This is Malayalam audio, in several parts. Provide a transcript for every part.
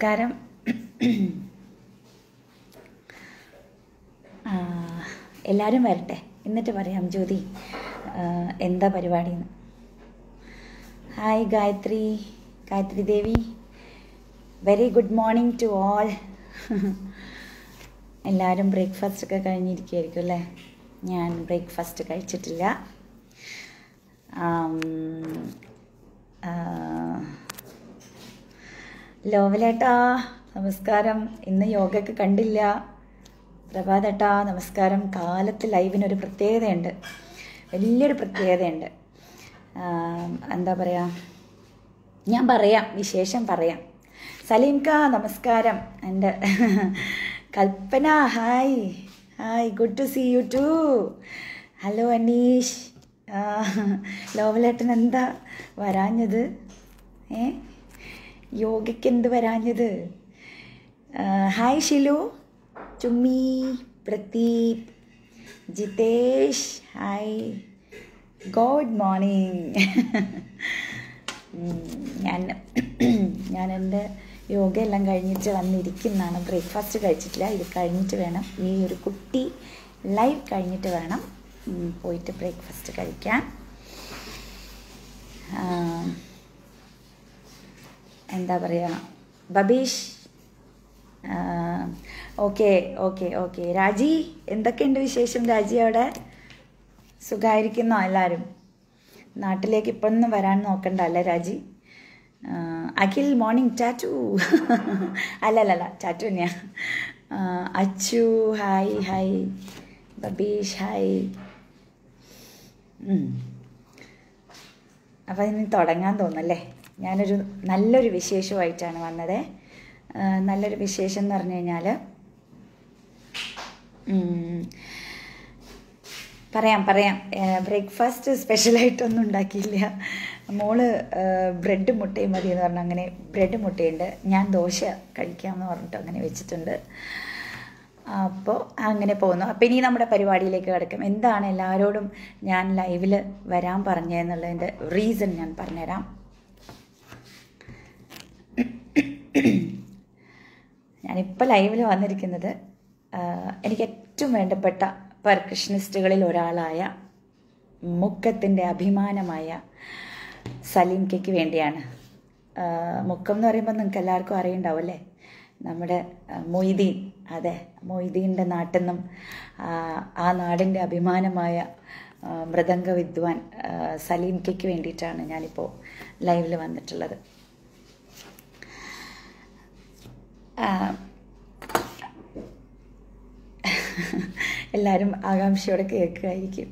നമസ്കാരം ആ, എല്ലാവരും വരട്ടെ എന്നിട്ട് പറയാം ജ്യോതി ആ, എന്താ പരിപാടിന്ന് hi Gayathri Gayathri Devi very good morning to all എല്ലാവരും ബ്രേക്ക്ഫാസ്റ്റ് ഒക്കെ കഴിഞ്ഞിരിക്കുമായിരിക്കും അല്ലേ ഞാൻ ബ്രേക്ക്ഫാസ്റ്റ് കഴിച്ചിട്ടില്ല ആം, ആ, ലോവലേട്ടാ നമസ്കാരം ഇന്ന് യോഗയൊക്കെ കണ്ടില്ല പ്രഭാതേട്ടാ നമസ്കാരം കാലത്ത് ലൈവിനൊരു പ്രത്യേകതയുണ്ട് വലിയൊരു പ്രത്യേകതയുണ്ട് ആം, എന്താ പറയുക ഞാൻ പറയാം വിശേഷം പറയാം സലീംക നമസ്കാരം എൻ്റെ Kalpana hi hi good to see you too hello Aneesh ആ, ലോവലേട്ടൻ എന്താ വരാഞ്ഞത് ഏ യോഗയ്ക്ക് എന്ത് വരാഞ്ഞത് ആ, ഹായ് ഷിലു ചുമ്മി Pradeep Jithesh hi good morning ഞാൻ ഞാൻ എൻ്റെ യോഗ എല്ലാം കഴിഞ്ഞിട്ട് വന്നിരിക്കുന്നതാണ് ബ്രേക്ക്ഫാസ്റ്റ് കഴിച്ചിട്ടില്ല ഇത് കഴിഞ്ഞിട്ട് വേണം ഈ ഒരു കുട്ടി ലൈവ് കഴിഞ്ഞിട്ട് വേണം ഉം, പോയിട്ട് ബ്രേക്ക്ഫാസ്റ്റ് കഴിക്കാൻ ആ, എന്താ പറയുക ബബീഷ് ഓക്കെ ഓക്കെ ഓക്കെ രാജി എന്തൊക്കെയുണ്ട് വിശേഷം രാജി അവിടെ സുഖമായിരിക്കുന്നോ എല്ലാവരും നാട്ടിലേക്ക് ഇപ്പൊന്നും വരാൻ നോക്കണ്ട അല്ലേ രാജി ആ, അഖിൽ മോർണിംഗ് ടാറ്റു അല്ല അല്ല അല്ല ടാറ്റു തന്നെയാ ആ, Achu hi hi Babeesh hi ഉം. അപ്പോൾ ഇനി തുടങ്ങാൻ തോന്നല്ലേ ഞാനൊരു നല്ലൊരു വിശേഷമായിട്ടാണ് വന്നത് ആ, നല്ലൊരു വിശേഷം എന്ന് പറഞ്ഞു കഴിഞ്ഞാൽ പറയാം പറയാം ബ്രേക്ക്ഫാസ്റ്റ് സ്പെഷ്യലായിട്ടൊന്നും ഉണ്ടാക്കിയില്ല മോള് ബ്രെഡ് മുട്ടയും മതി എന്ന് പറഞ്ഞു അങ്ങനെ ബ്രെഡ് മുട്ടയുണ്ട് ഞാൻ ദോശ കഴിക്കാമെന്ന് പറഞ്ഞിട്ട് അങ്ങനെ വെച്ചിട്ടുണ്ട് അപ്പോൾ അങ്ങനെ പോകുന്നു അപ്പോൾ ഇനി നമ്മുടെ പരിപാടിയിലേക്ക് കിടക്കും എന്താണ് എല്ലാവരോടും ഞാൻ ലൈവിൽ വരാൻ പറഞ്ഞതെന്നുള്ളതിൻ്റെ റീസൺ ഞാൻ പറഞ്ഞുതരാം ഞാനിപ്പോൾ ലൈവിൽ വന്നിരിക്കുന്നത് ആ, എനിക്ക് ഏറ്റവും വേണ്ടപ്പെട്ട പെർക്കഷനിസ്റ്റുകളിൽ ഒരാളായ മുക്കത്തിൻ്റെ അഭിമാനമായ സലീം കെക്ക് വേണ്ടിയാണ് ആ, മുക്കം എന്ന് പറയുമ്പോൾ നിങ്ങൾക്ക് എല്ലാവർക്കും അറിയുണ്ടാവും അല്ലേ നമ്മുടെ ആ, മൊയ്തീൻ അതെ മൊയ്തീൻ്റെ നാട്ടിൽ നിന്നും ആ, ആ നാടിൻ്റെ അഭിമാനമായ ആ, മൃദംഗ വിദ്വാൻ ആ, സലീം കെക്ക് വേണ്ടിയിട്ടാണ് ഞാനിപ്പോൾ ലൈവിൽ വന്നിട്ടുള്ളത് ആ, എല്ലാവരും ആകാംക്ഷയോടെ കേൾക്കുമായിരിക്കും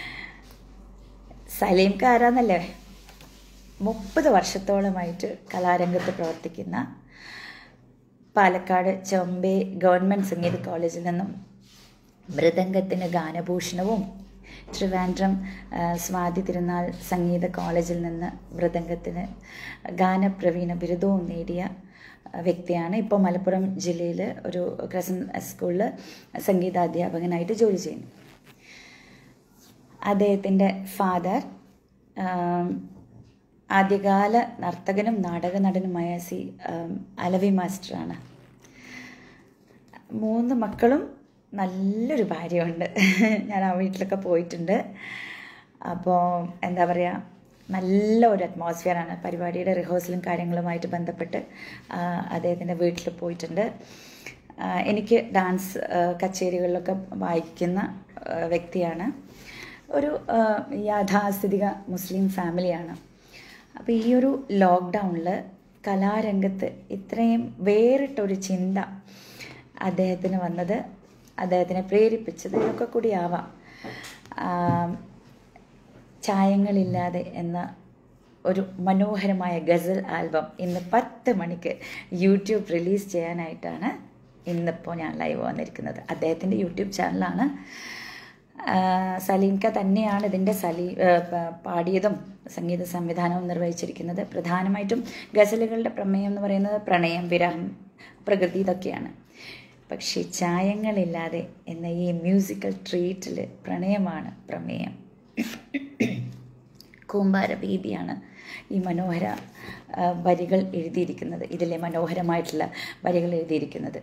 സലീംക്ക് ആരാന്നല്ലേ മുപ്പത് വർഷത്തോളമായിട്ട് കലാരംഗത്ത് പ്രവർത്തിക്കുന്ന പാലക്കാട് ചെമ്പേ ഗവൺമെൻറ് സംഗീത കോളേജിൽ നിന്നും മൃദംഗത്തിന് ഗാനഭൂഷണവും ട്രിവാൻഡ്രം ആ, സ്വാതി തിരുനാൾ സംഗീത കോളേജിൽ നിന്ന് മൃദംഗത്തിന് ഗാനപ്രവീണ ബിരുദവും നേടിയ ആ, വ്യക്തിയാണ് ഇപ്പോൾ മലപ്പുറം ജില്ലയിൽ ഒരു ക്രസൻ സ്കൂളിൽ സംഗീതാധ്യാപകനായിട്ട് ജോലി ചെയ്യുന്നു അദ്ദേഹത്തിൻ്റെ ഫാദർ ആദ്യകാല നർത്തകനും നാടക നടനുമായ സി ആം, അലവി മാസ്റ്ററാണ് മൂന്ന് മക്കളും നല്ലൊരു ഭാര്യയുണ്ട് ഞാൻ ആ വീട്ടിലൊക്കെ പോയിട്ടുണ്ട് അപ്പോൾ എന്താ പറയുക നല്ല ഒരു അറ്റ്മോസ്ഫിയറാണ് പരിപാടിയുടെ റിഹേഴ്സലും കാര്യങ്ങളുമായിട്ട് ബന്ധപ്പെട്ട് ആ, അദ്ദേഹത്തിൻ്റെ വീട്ടിൽ പോയിട്ടുണ്ട് ആ, എനിക്ക് ഡാൻസ് ആ, കച്ചേരികളിലൊക്കെ വായിക്കുന്ന ആ, വ്യക്തിയാണ് ഒരു ആ, യാഥാസ്ഥിതിക മുസ്ലിം ഫാമിലിയാണ് അപ്പോൾ ഈ ഒരു ലോക്ക്ഡൗണിൽ കലാരംഗത്ത് ഇത്രയും വേറിട്ടൊരു ചിന്ത അദ്ദേഹത്തിന് വന്നത് അദ്ദേഹത്തിനെ പ്രേരിപ്പിച്ചത് ഇതൊക്കെ കൂടിയാവാം ആം, ചായങ്ങളില്ലാതെ എന്ന ഒരു മനോഹരമായ ഗസൽ ആൽബം ഇന്ന് പത്ത് മണിക്ക് യൂട്യൂബ് റിലീസ് ചെയ്യാനായിട്ടാണ് ഇന്നിപ്പോൾ ഞാൻ ലൈവ് വന്നിരിക്കുന്നത് അദ്ദേഹത്തിൻ്റെ യൂട്യൂബ് ചാനലാണ് ആ, സലീംക തന്നെയാണ് ഇതിൻ്റെ സലീ ആ, പ- പാടിയതും സംഗീത സംവിധാനവും നിർവഹിച്ചിരിക്കുന്നത് പ്രധാനമായിട്ടും ഗസലുകളുടെ പ്രമേയം എന്ന് പറയുന്നത് പ്രണയം വിരഹം പ്രകൃതി ഇതൊക്കെയാണ് പക്ഷേ ചായങ്ങളില്ലാതെ എന്ന ഈ മ്യൂസിക്കൽ ട്രീറ്റിൽ പ്രണയമാണ് പ്രമേയം കൂമ്പാര ഭീതിയാണ് ഈ മനോഹര ആ, വരികൾ എഴുതിയിരിക്കുന്നത് ഇതിലെ മനോഹരമായിട്ടുള്ള വരികൾ എഴുതിയിരിക്കുന്നത്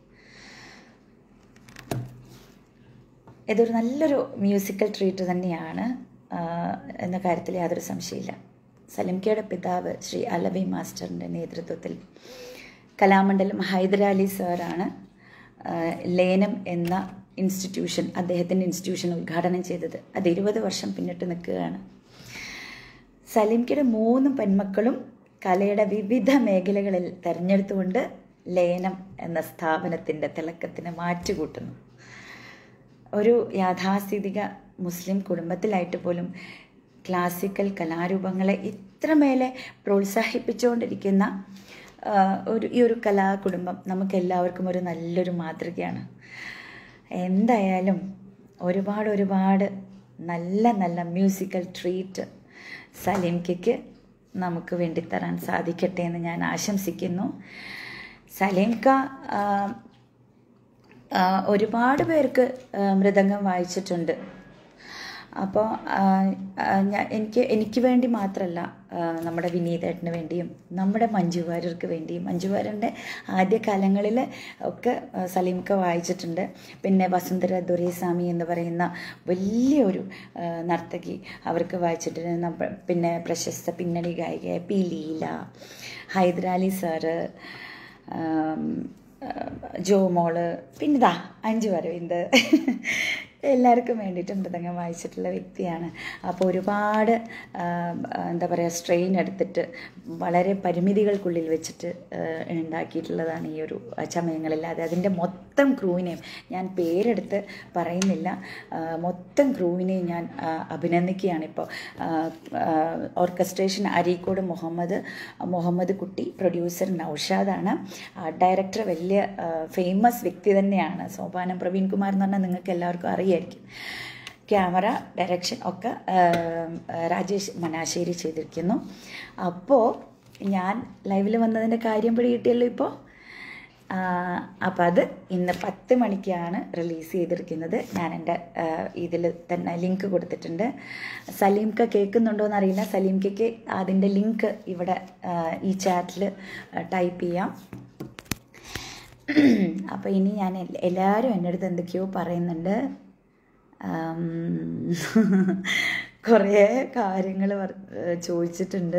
ഇതൊരു നല്ലൊരു മ്യൂസിക്കൽ ട്രീറ്റ് തന്നെയാണ് ആ, എന്ന കാര്യത്തിൽ യാതൊരു സംശയമില്ല സലിംകയുടെ പിതാവ് ശ്രീ അലവി മാസ്റ്ററിൻ്റെ നേതൃത്വത്തിൽ കലാമണ്ഡലം ഹൈദരാലി സാറാണ് ആ, ലേനം എന്ന ഇൻസ്റ്റിറ്റ്യൂഷൻ അദ്ദേഹത്തിൻ്റെ ഇൻസ്റ്റിറ്റ്യൂഷൻ ഉദ്ഘാടനം ചെയ്തത് അത് ഇരുപത് വർഷം പിന്നിട്ട് നിൽക്കുകയാണ് സലീംക്കയുടെ മൂന്ന് പെൺമക്കളും കലയുടെ വിവിധ മേഖലകളിൽ തെരഞ്ഞെടുത്തുകൊണ്ട് ലയനം എന്ന സ്ഥാപനത്തിൻ്റെ തിളക്കത്തിന് മാറ്റുകൂട്ടുന്നു ഒരു യാഥാസ്ഥിതിക മുസ്ലിം കുടുംബത്തിലായിട്ട് പോലും ക്ലാസിക്കൽ കലാരൂപങ്ങളെ ഇത്രമേലെ പ്രോത്സാഹിപ്പിച്ചുകൊണ്ടിരിക്കുന്ന ആ, ഒരു ഈ ഒരു കലാകുടുംബം നമുക്ക് എല്ലാവർക്കും ഒരു നല്ലൊരു മാതൃകയാണ് എന്തായാലും ഒരുപാട് ഒരുപാട് നല്ല നല്ല മ്യൂസിക്കൽ ട്രീറ്റ് സലീംക്കയ്ക്ക് നമുക്ക് വേണ്ടി തരാൻ സാധിക്കട്ടെ എന്ന് ഞാൻ ആശംസിക്കുന്നു സലീംക്ക ആ, ആ, ഒരുപാട് പേർക്ക് ആ, മൃദംഗം വായിച്ചിട്ടുണ്ട് അപ്പോൾ ഞാൻ എനിക്ക് എനിക്ക് വേണ്ടി മാത്രമല്ല ആ, നമ്മുടെ വിനീതേട്ടന് വേണ്ടിയും നമ്മുടെ മഞ്ജു വാര്യർക്ക് വേണ്ടിയും മഞ്ജു വാര്യൻ്റെ ആദ്യകാലങ്ങളിൽ ഒക്കെ ആ, സലീംക്ക വായിച്ചിട്ടുണ്ട് പിന്നെ വസുന്ധര ദുരൈസ്വാമി എന്ന് പറയുന്ന വലിയൊരു ആ, നർത്തകി അവർക്ക് വായിച്ചിട്ടുണ്ട് നമ്മ പിന്നെ പ്രശസ്ത പിന്നണി ഗായിക പി ലീല ഹൈദരാലി സാറ് ആം, ആ, ജോ മോള് പിന്നെ ഇതാ അഞ്ചു വരവിന്ത് എല്ലാവർക്കും വേണ്ടിയിട്ട് മൃദംഗം വായിച്ചിട്ടുള്ള വ്യക്തിയാണ് അപ്പോൾ ഒരുപാട് ആ, എന്താ പറയുക സ്ട്രെയിൻ എടുത്തിട്ട് വളരെ പരിമിതികൾക്കുള്ളിൽ വെച്ചിട്ട് ആ, ഉണ്ടാക്കിയിട്ടുള്ളതാണ് ഈ ഒരു ചമയങ്ങളിൽ അത് അതിൻ്റെ മൊത്തം ക്രൂവിനെയും ഞാൻ പേരെടുത്ത് പറയുന്നില്ല ആ, മൊത്തം ക്രൂവിനെയും ഞാൻ ആ, അഭിനന്ദിക്കുകയാണ് ഇപ്പോൾ ഓർക്കസ്ട്രേഷൻ അരീക്കോട് മുഹമ്മദ് മുഹമ്മദ് കുട്ടി പ്രൊഡ്യൂസർ നൗഷാദാണ് ഡയറക്ടർ വലിയ ഫേമസ് വ്യക്തി തന്നെയാണ് സോപാനം പ്രവീൺ കുമാർ എന്ന് പറഞ്ഞാൽ നിങ്ങൾക്ക് എല്ലാവർക്കും അറിയായിരിക്കും ക്യാമറ ഡയറക്ഷൻ ഒക്കെ ആ, രാജേഷ് മനാശ്ശേരി ചെയ്തിരിക്കുന്നു അപ്പോൾ ഞാൻ ലൈവിൽ വന്നതിൻ്റെ കാര്യം പിടികിട്ടിയല്ലോ ഇപ്പോൾ അപ്പം അത് ഇന്ന് പത്ത് മണിക്കാണ് റിലീസ് ചെയ്തിരിക്കുന്നത് ഞാൻ എൻ്റെ ഇതിൽ തന്നെ ലിങ്ക് കൊടുത്തിട്ടുണ്ട് സലീംക്ക കേൾക്കുന്നുണ്ടോ എന്നറിയില്ല സലീംക്കയ്ക്ക് അതിൻ്റെ ലിങ്ക് ഇവിടെ ആ, ഈ ചാറ്റിൽ ടൈപ്പ് ചെയ്യാം അപ്പോൾ ഇനി ഞാൻ എൽ- എല്ലാവരും എൻ്റെ അടുത്ത് എന്തൊക്കെയോ പറയുന്നുണ്ട് ആം, കുറേ കാര്യങ്ങൾ ചോദിച്ചിട്ടുണ്ട്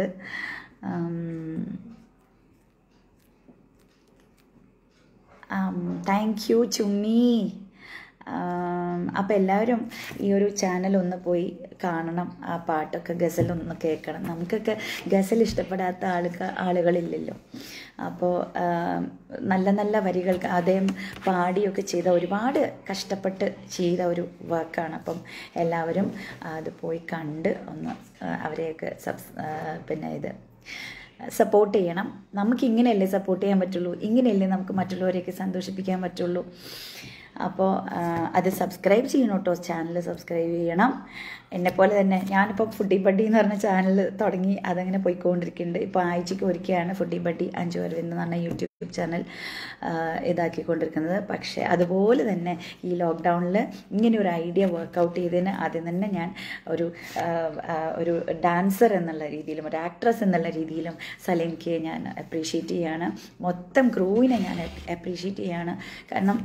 താങ്ക് യു ചുണ്ണി അപ്പോൾ എല്ലാവരും ഈ ഒരു ചാനൽ ഒന്ന് പോയി കാണണം ആ പാട്ടൊക്കെ ഗസലൊന്ന് കേൾക്കണം നമുക്കൊക്കെ ഗസൽ ഇഷ്ടപ്പെടാത്ത ആളുക ആളുകളില്ലല്ലോ അപ്പോൾ നല്ല നല്ല വരികൾ അദ്ദേഹം പാടിയൊക്കെ ചെയ്ത ഒരുപാട് കഷ്ടപ്പെട്ട് ചെയ്ത ഒരു വർക്കാണ് അപ്പം എല്ലാവരും അത് പോയി കണ്ട് ഒന്ന് ആ, അവരെയൊക്കെ സബ്സ് ആ, പിന്നെ ഇത് സപ്പോർട്ട് ചെയ്യണം നമുക്ക് ഇങ്ങനെയല്ലേ സപ്പോർട്ട് ചെയ്യാൻ പറ്റുള്ളൂ ഇങ്ങനെയല്ലേ നമുക്ക് മറ്റുള്ളവരെയൊക്കെ സന്തോഷിപ്പിക്കാൻ പറ്റുള്ളൂ അപ്പോൾ ആ, അത് സബ്സ്ക്രൈബ് ചെയ്യണം കേട്ടോ ചാനൽ സബ്സ്ക്രൈബ് ചെയ്യണം എന്നെപ്പോലെ തന്നെ ഞാനിപ്പോൾ ഫുഡി ബഡ്ഡി എന്ന് പറഞ്ഞ ചാനൽ തുടങ്ങി അതങ്ങനെ പോയിക്കൊണ്ടിരിക്കുന്നുണ്ട് ഇപ്പോൾ ആഴ്ചയ്ക്ക് ഒരിക്കലാണ് ഫുഡി ബഡ്ഡി അഞ്ചു വരവെന്ന് പറഞ്ഞ യൂട്യൂബ് ചാനൽ ആ, ഇതാക്കിക്കൊണ്ടിരിക്കുന്നത് പക്ഷേ അതുപോലെ തന്നെ ഈ ലോക്ക്ഡൗണിൽ ഇങ്ങനെ ഒരു ഐഡിയ വർക്കൗട്ട് ചെയ്തതിന് ആദ്യം തന്നെ ഞാൻ ഒരു ആ, ആ, ഒരു ഡാൻസർ എന്നുള്ള രീതിയിലും ഒരു ആക്ട്രസ് എന്നുള്ള രീതിയിലും സലീംക്ക് ഞാൻ അപ്രീഷിയേറ്റ് ചെയ്യാണ് മൊത്തം ക്രൂവിനെ ഞാൻ അപ്രീഷിയേറ്റ് ചെയ്യാണ് കാരണം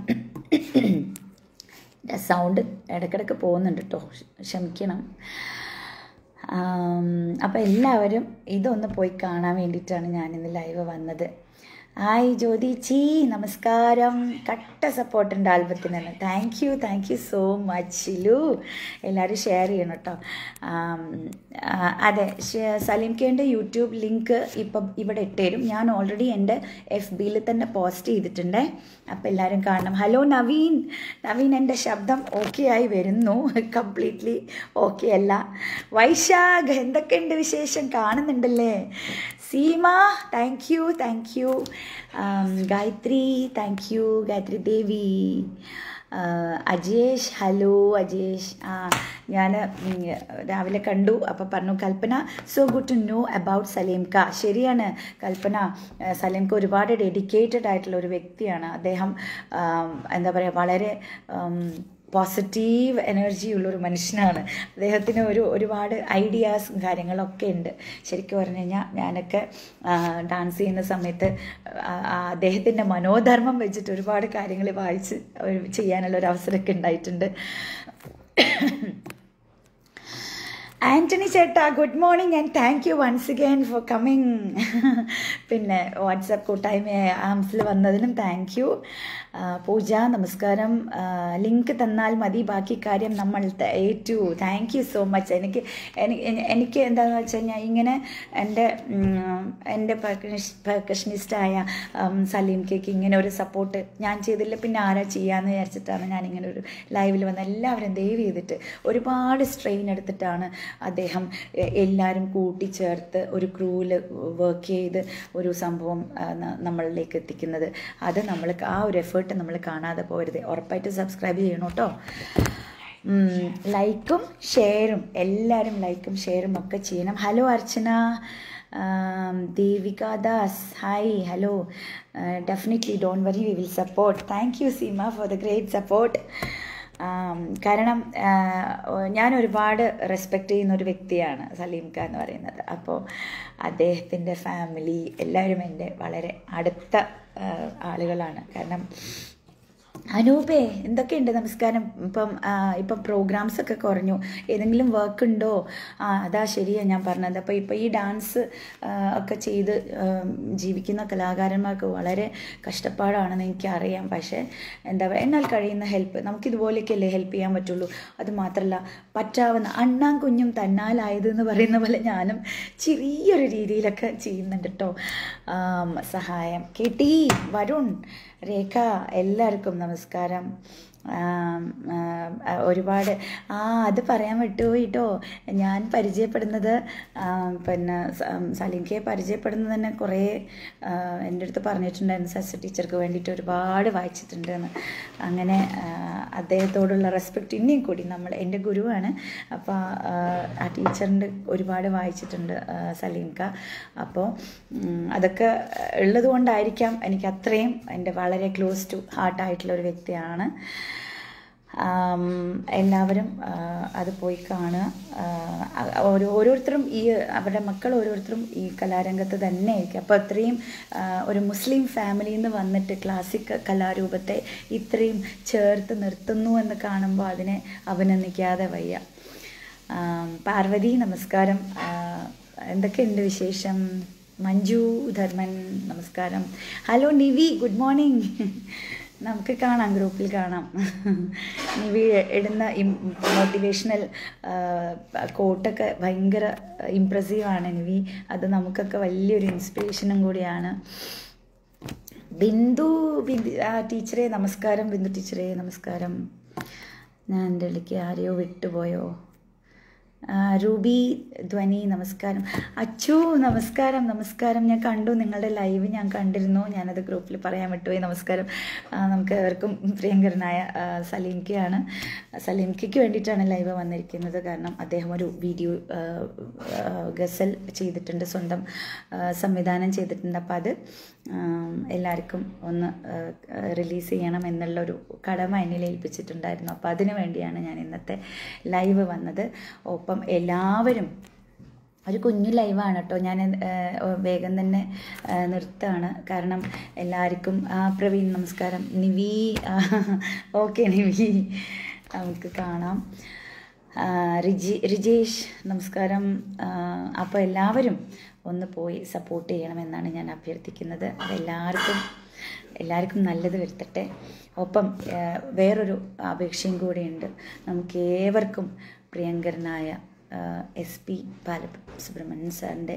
സൗണ്ട് ഇടയ്ക്കിടയ്ക്ക് പോകുന്നുണ്ട് കേട്ടോ ക്ഷമിക്കണം അപ്പോൾ എല്ലാവരും ഇതൊന്ന് പോയി കാണാൻ വേണ്ടിയിട്ടാണ് ഞാനിന്ന് ലൈവ് വന്നത് ഹായ് ജ്യോതിച്ചി നമസ്കാരം കട്ട സപ്പോർട്ടുണ്ട് ആൽബത്തിന് തന്നെ thank you thank you so much Shilu എല്ലാവരും ഷെയർ ചെയ്യണം കേട്ടോ ആം, ആ, അതെ ഷ- സലീം കെൻ്റെ യൂട്യൂബ് ലിങ്ക് ഇപ്പം ഇവിടെ ഇട്ടുതരും ഞാൻ ഓൾറെഡി എൻ്റെ എഫ് ബിയിൽ തന്നെ പോസ്റ്റ് ചെയ്തിട്ടുണ്ട് അപ്പോൾ എല്ലാവരും കാണണം ഹലോ നവീൻ നവീൻ എൻ്റെ ശബ്ദം ഓക്കെ ആയി വരുന്നു കംപ്ലീറ്റ്ലി ഓക്കെ അല്ല വൈശാഖ് എന്തൊക്കെയുണ്ട് വിശേഷം കാണുന്നുണ്ടല്ലേ Seema thank you thank you Gayathri thank you Gayathri Devi ആ, അജേഷ് ഹലോ അജേഷ് ആ ഞാൻ രാവിലെ കണ്ടു അപ്പോൾ പറഞ്ഞു Kalpana so good to know about Salimka ശരിയാണ് കൽപ്പന ആ, സലീംക ഒരുപാട് ഡെഡിക്കേറ്റഡ് ആയിട്ടുള്ള ഒരു വ്യക്തിയാണ് അദ്ദേഹം ആം, എന്താ പറയുക വളരെ ആം, പോസിറ്റീവ് എനർജി ഉള്ളൊരു മനുഷ്യനാണ് അദ്ദേഹത്തിന് ഒരു ഒരുപാട് ഐഡിയാസും കാര്യങ്ങളൊക്കെ ഉണ്ട് ശരിക്കും പറഞ്ഞു കഴിഞ്ഞാൽ ഞാനൊക്കെ ഡാൻസ് ചെയ്യുന്ന സമയത്ത് അദ്ദേഹത്തിൻ്റെ മനോധർമ്മം വെച്ചിട്ട് ഒരുപാട് കാര്യങ്ങൾ വായിച്ച് ചെയ്യാനുള്ള ഒരു അവസരമൊക്കെ ഉണ്ടായിട്ടുണ്ട് ആൻ്റണി ചേട്ടാ good morning and thank you once again for coming പിന്നെ വാട്സപ്പ് കൂട്ടായ്മ ആംസിൽ വന്നതിനും താങ്ക് യു പൂജ നമസ്കാരം ലിങ്ക് തന്നാൽ മതി ബാക്കി കാര്യം നമ്മൾ ഏറ്റു താങ്ക് യു സോ മച്ച് എനിക്ക് എനിക്ക് എന്താണെന്ന് വെച്ച് കഴിഞ്ഞാൽ ഇങ്ങനെ എൻ്റെ എൻ്റെ പെർക്കഷനിസ്റ്റായ സലീം കേക്ക് ഇങ്ങനെ ഒരു സപ്പോർട്ട് ഞാൻ ചെയ്തില്ല പിന്നെ ആരാ ചെയ്യാമെന്ന് വിചാരിച്ചിട്ടാണ് ഞാൻ ഇങ്ങനെ ഒരു ലൈവിൽ വന്ന് എല്ലാവരും ദയവ് ചെയ്തിട്ട് ഒരുപാട് സ്ട്രെയിൻ എടുത്തിട്ടാണ് അദ്ദേഹം എല്ലാവരും കൂട്ടിച്ചേർത്ത് ഒരു ക്രൂവിൽ വർക്ക് ചെയ്ത് ഒരു സംഭവം നമ്മളിലേക്ക് എത്തിക്കുന്നത് അത് നമ്മൾ ആ ഒരു എഫേർട്ട് നമ്മൾ കാണാതെ പോരുത് ഉറപ്പായിട്ട് സബ്സ്ക്രൈബ് ചെയ്യണം കേട്ടോ ലൈക്കും ഷെയറും എല്ലാവരും ലൈക്കും ഷെയറും ഒക്കെ ചെയ്യണം hello Archana Devika Das hi hello definitely don't worry we will support thank you Seema for the great support കാരണം ഞാൻ ഒരുപാട് റെസ്പെക്റ്റ് ചെയ്യുന്ന ഒരു വ്യക്തിയാണ് സലീം ഖാൻ എന്ന് പറയുന്നത് അപ്പോൾ അദ്ദേഹത്തിൻ്റെ ഫാമിലി എല്ലാവരും എൻ്റെ വളരെ അടുത്ത ആളുകളാണ് കാരണം അനൂപേ എന്തൊക്കെയുണ്ട് നമസ്കാരം ഇപ്പം ഇപ്പം പ്രോഗ്രാംസ് ഒക്കെ കുറഞ്ഞു ഏതെങ്കിലും വർക്ക് ഉണ്ടോ ആ അതാ ശരിയാണ് ഞാൻ പറഞ്ഞത് അപ്പോൾ ഇപ്പോൾ ഈ ഡാൻസ് ഒക്കെ ചെയ്ത് ജീവിക്കുന്ന കലാകാരന്മാർക്ക് വളരെ കഷ്ടപ്പാടാണെന്ന് എനിക്കറിയാം പക്ഷേ എന്താ പറയുക എന്നാൽ കഴിയുന്ന ഹെൽപ്പ് നമുക്കിതുപോലെയൊക്കെയല്ലേ ഹെൽപ്പ് ചെയ്യാൻ പറ്റുള്ളൂ അത് മാത്രമല്ല പറ്റാവുന്ന അണ്ണാൻ കുഞ്ഞും തന്നാലായത് എന്ന് പറയുന്ന പോലെ ഞാനും ചെറിയൊരു രീതിയിലൊക്കെ ചെയ്യുന്നുണ്ട് കേട്ടോ സഹായം കെട്ടി വരുൺ രേഖ എല്ലാവർക്കും നമസ്കാരം ഒരുപാട് ആ അത് പറയാൻ വിട്ടുപോയി കേട്ടോ ഞാൻ പരിചയപ്പെടുന്നത് പിന്നെ സലീംകയെ പരിചയപ്പെടുന്നത് തന്നെ കുറേ എൻ്റെ അടുത്ത് പറഞ്ഞിട്ടുണ്ടായിരുന്നു സസ്യ ടീച്ചർക്ക് വേണ്ടിയിട്ട് ഒരുപാട് വായിച്ചിട്ടുണ്ടെന്ന് അങ്ങനെ അദ്ദേഹത്തോടുള്ള റെസ്പെക്റ്റ് ഇനിയും കൂടി നമ്മൾ എൻ്റെ ഗുരുവാണ് അപ്പോൾ ആ ടീച്ചറിൻ്റെ ഒരുപാട് വായിച്ചിട്ടുണ്ട് സലീംക അപ്പോൾ അതൊക്കെ ഉള്ളത് കൊണ്ടായിരിക്കാം എനിക്ക് അത്രയും എൻ്റെ വളരെ ക്ലോസ് ടു ഹാർട്ടായിട്ടുള്ള ഒരു വ്യക്തിയാണ് എല്ലാവരും അത് പോയി കാണുക ഓരോ ഓരോരുത്തരും ഈ അവരുടെ മക്കൾ ഓരോരുത്തരും ഈ കലാരംഗത്ത് തന്നെ ആയിരിക്കും അപ്പോൾ അത്രയും ഒരു മുസ്ലിം ഫാമിലിയിൽ നിന്ന് വന്നിട്ട് ക്ലാസിക് കലാരൂപത്തെ ഇത്രയും ചേർത്ത് നിർത്തുന്നു എന്ന് കാണുമ്പോൾ അതിനെ അഭിനന്ദിക്കാതെ വയ്യ പാർവതി നമസ്കാരം എന്തൊക്കെയുണ്ട് വിശേഷം മഞ്ജു ധർമ്മൻ നമസ്കാരം ഹലോ നിവി ഗുഡ് മോർണിംഗ് നമുക്ക് കാണാം ഗ്രൂപ്പിൽ കാണാം നിവി ഇടുന്ന മോട്ടിവേഷണൽ കോട്ടൊക്കെ ഭയങ്കര ഇമ്പ്രസീവാണ് നിവി അത് നമുക്കൊക്കെ വലിയൊരു ഇൻസ്പിറേഷനും കൂടിയാണ് ബിന്ദു ബിന്ദു ആ ടീച്ചറെ നമസ്കാരം ബിന്ദു ടീച്ചറെ നമസ്കാരം ഞാൻ എൻ്റെ ഇടയ്ക്ക് ആരെയോ വിട്ടുപോയോ റൂബി ധ്വനി നമസ്കാരം അച്ചു നമസ്കാരം നമസ്കാരം ഞാൻ കണ്ടു നിങ്ങളുടെ ലൈവ് ഞാൻ കണ്ടിരുന്നു ഞാനത് ഗ്രൂപ്പിൽ പറയാൻ വിട്ടുപോയി നമസ്കാരം നമുക്ക് എവർക്കും പ്രിയങ്കരനായ സലീംക്കയാണ് സലീംക്കയ്ക്ക് വേണ്ടിയിട്ടാണ് ലൈവ് വന്നിരിക്കുന്നത് കാരണം അദ്ദേഹം ഒരു വീഡിയോ ഗസൽ ചെയ്തിട്ടുണ്ട് സ്വന്തം സംവിധാനം ചെയ്തിട്ടുണ്ട് അപ്പോൾ അത് എല്ലാവർക്കും ഒന്ന് റിലീസ് ചെയ്യണം എന്നുള്ളൊരു കടമ എന്നിൽ ഏൽപ്പിച്ചിട്ടുണ്ടായിരുന്നു അപ്പോൾ അതിനു വേണ്ടിയാണ് ഞാൻ ഇന്നത്തെ ലൈവ് വന്നത് ഒപ്പം എല്ലാവരും ഒരു കുഞ്ഞു ലൈവാണ് കേട്ടോ ഞാൻ വേഗം തന്നെ നിർത്തുകയാണ് കാരണം എല്ലാവർക്കും പ്രവീൺ നമസ്കാരം നിവി ഓക്കെ നിവി നമുക്ക് കാണാം റിജി റിജേഷ് നമസ്കാരം അപ്പോൾ എല്ലാവരും ഒന്ന് പോയി സപ്പോർട്ട് ചെയ്യണമെന്നാണ് ഞാൻ അഭ്യർത്ഥിക്കുന്നത് അതെല്ലാവർക്കും എല്ലാവർക്കും നല്ലത് വരുത്തട്ടെ ഒപ്പം വേറൊരു അപേക്ഷയും കൂടിയുണ്ട് നമുക്ക് ഏവർക്കും പ്രിയങ്കരനായ എസ് പി ബാല സുബ്രഹ്മണ്യൻ സാറിൻ്റെ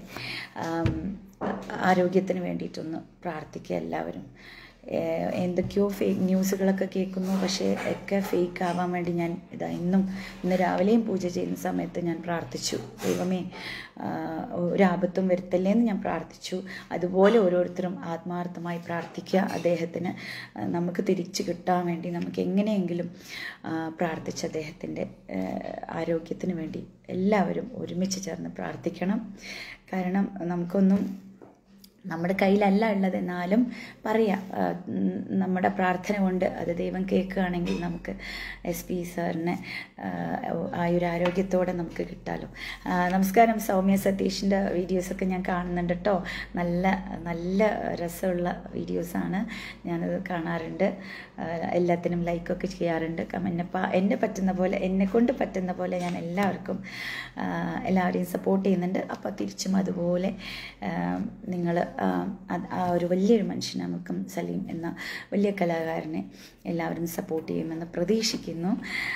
ആരോഗ്യത്തിന് വേണ്ടിയിട്ടൊന്ന് പ്രാർത്ഥിക്കുക എല്ലാവരും എന്തൊക്കെയോ ഫേക്ക് ന്യൂസുകളൊക്കെ കേൾക്കുന്നു പക്ഷേ ഒക്കെ ഫേക്ക് ആവാൻ വേണ്ടി ഞാൻ ഇതാ ഇന്നും ഇന്ന് രാവിലെയും പൂജ ചെയ്യുന്ന സമയത്ത് ഞാൻ പ്രാർത്ഥിച്ചു ദൈവമേ ഒരാപത്തും വരുത്തല്ലേ എന്ന് ഞാൻ പ്രാർത്ഥിച്ചു അതുപോലെ ഓരോരുത്തരും ആത്മാർത്ഥമായി പ്രാർത്ഥിക്കുക അദ്ദേഹത്തിന് നമുക്ക് തിരിച്ചു കിട്ടാൻ വേണ്ടി നമുക്ക് എങ്ങനെയെങ്കിലും പ്രാർത്ഥിച്ച് അദ്ദേഹത്തിൻ്റെ ആരോഗ്യത്തിന് വേണ്ടി എല്ലാവരും ഒരുമിച്ച് ചേർന്ന് പ്രാർത്ഥിക്കണം കാരണം നമുക്കൊന്നും നമ്മുടെ കയ്യിലല്ല ഉള്ളത് എന്നാലും പറയാം ആ, ഉം, നമ്മുടെ പ്രാർത്ഥന കൊണ്ട് അത് ദൈവം കേൾക്കുകയാണെങ്കിൽ നമുക്ക് എസ് പി സാറിനെ ആ, ആയുരാരോഗ്യത്തോടെ നമുക്ക് കിട്ടാലോ ആ, നമസ്കാരം സൗമ്യ സതീഷിൻ്റെ വീഡിയോസൊക്കെ ഞാൻ കാണുന്നുണ്ട് കേട്ടോ നല്ല നല്ല രസമുള്ള വീഡിയോസാണ് ഞാനത് കാണാറുണ്ട് ആ, എല്ലാത്തിനും ലൈക്കൊക്കെ ചെയ്യാറുണ്ട് എന്നെ പ എന്നെ പറ്റുന്ന പോലെ എന്നെ കൊണ്ട് പറ്റുന്ന പോലെ ഞാൻ എല്ലാവർക്കും ആ, എല്ലാവരെയും സപ്പോർട്ട് ചെയ്യുന്നുണ്ട് അപ്പോൾ തിരിച്ചും അതുപോലെ നിങ്ങൾ ആ ഒരു വലിയൊരു മനുഷ്യനെ നമുക്കും സലീം എന്ന വലിയ കലാകാരനെ എല്ലാവരും സപ്പോർട്ട് ചെയ്യുമെന്ന് പ്രതീക്ഷിക്കുന്നു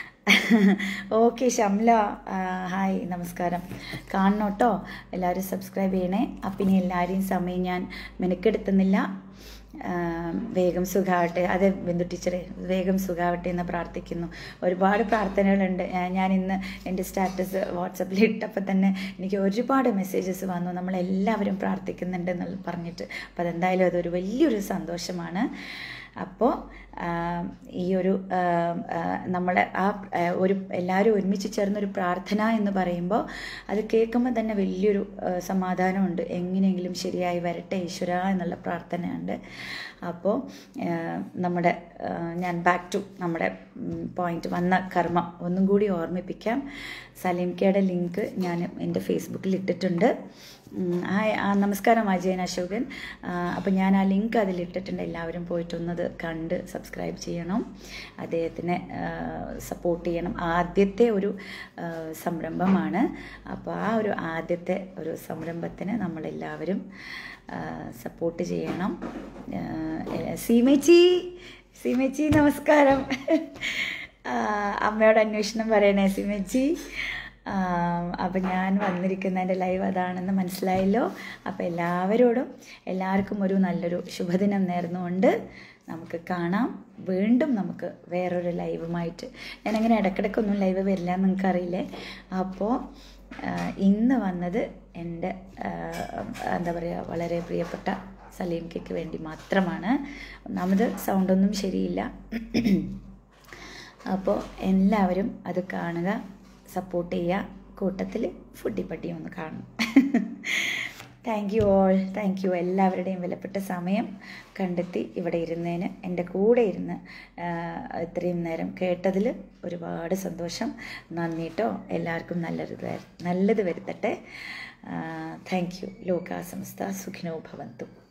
ഓക്കെ ഷംല ആ, ഹായ് നമസ്കാരം കാണണം കേട്ടോ എല്ലാവരും സബ്സ്ക്രൈബ് ചെയ്യണേ അപ്പം ഇനി എല്ലാവരെയും സമയം ഞാൻ മെനക്കെടുത്തുന്നില്ല ആ, വേഗം സുഖാവട്ടെ അതെ ബിന്ദു ടീച്ചറെ വേഗം സുഖാവട്ടെ എന്ന് പ്രാർത്ഥിക്കുന്നു ഒരുപാട് പ്രാർത്ഥനകളുണ്ട് ഞാൻ- ഞാൻ ഇന്ന് എൻ്റെ സ്റ്റാറ്റസ് വാട്സപ്പിൽ ഇട്ടപ്പോൾ തന്നെ എനിക്ക് ഒരുപാട് മെസ്സേജസ് വന്നു നമ്മളെല്ലാവരും പ്രാർത്ഥിക്കുന്നുണ്ട് എന്നുള്ള പറഞ്ഞിട്ട് അപ്പോൾ അതെന്തായാലും അതൊരു വലിയൊരു സന്തോഷമാണ് അപ്പോൾ ഈ ഒരു ആ, ആ, നമ്മുടെ ആ ആ, ഒരു എല്ലാവരും ഒരുമിച്ച് ചേർന്നൊരു പ്രാർത്ഥന എന്ന് പറയുമ്പോൾ അത് കേൾക്കുമ്പോൾ തന്നെ വലിയൊരു ആ, സമാധാനമുണ്ട് എങ്ങനെയെങ്കിലും ശരിയായി വരട്ടെ ഈശ്വര എന്നുള്ള പ്രാർത്ഥനയുണ്ട് അപ്പോൾ ആ, നമ്മുടെ ആ, ഞാൻ ബാക്ക് ടു നമ്മുടെ പോയിന്റ് വന്ന കർമ്മം ഒന്നും കൂടി ഓർമ്മിപ്പിക്കാം സലീം കെയുടെ ലിങ്ക് ഞാൻ എൻ്റെ ഫേസ്ബുക്കിൽ ഇട്ടിട്ടുണ്ട് ഉം, ഹായ് ആ, നമസ്കാരം അജയൻ അശോകൻ അപ്പം ഞാൻ ആ ലിങ്ക് അതിലിട്ടിട്ടുണ്ട് എല്ലാവരും പോയിട്ടൊന്നത് കണ്ട് സബ്സ്ക്രൈബ് ചെയ്യണം അദ്ദേഹത്തിനെ സപ്പോർട്ട് ചെയ്യണം ആദ്യത്തെ ഒരു ആ, സംരംഭമാണ് അപ്പോൾ ആ ഒരു ആദ്യത്തെ ഒരു സംരംഭത്തിന് നമ്മളെല്ലാവരും സപ്പോർട്ട് ചെയ്യണം ആ, സീമേച്ചി സീമേച്ചി നമസ്കാരം ആ, അമ്മയോട് അന്വേഷണം പറയണേ സീമേച്ചി അപ്പം ഞാൻ വന്നിരിക്കുന്നതിൻ്റെ ലൈവ് അതാണെന്ന് മനസ്സിലായല്ലോ അപ്പോൾ എല്ലാവരോടും എല്ലാവർക്കും ഒരു നല്ലൊരു ശുഭദിനം നേർന്നുകൊണ്ട് നമുക്ക് കാണാം വീണ്ടും നമുക്ക് വേറൊരു ലൈവുമായിട്ട് ഞാനങ്ങനെ ഇടയ്ക്കിടയ്ക്കൊന്നും ലൈവ് വരില്ല എന്ന് നിങ്ങൾക്കറിയില്ലേ അപ്പോൾ ഇന്ന് വന്നത് എൻ്റെ ആ, എന്താ പറയുക വളരെ പ്രിയപ്പെട്ട സലീം കെക്ക് വേണ്ടി മാത്രമാണ് ഒന്നാമത് സൗണ്ടൊന്നും ശരിയില്ല അപ്പോൾ എല്ലാവരും അത് കാണുക സപ്പോർട്ട് ചെയ്യുക കൂട്ടത്തിൽ ഫുഡി പട്ടി ഒന്ന് കാണും thank you all thank you എല്ലാവരുടെയും വിലപ്പെട്ട സമയം കണ്ടെത്തി ഇവിടെ ഇരുന്നതിന് എൻ്റെ കൂടെ ഇരുന്ന് ആ, ഇത്രയും നേരം കേട്ടതിൽ ഒരുപാട് സന്തോഷം നന്ദി കേട്ടോ എല്ലാവർക്കും നല്ലത് വര- നല്ലത് വരുത്തട്ടെ താങ്ക് യു ലോകാസംസ്ഥ സുഖിനോ ഭവന്തു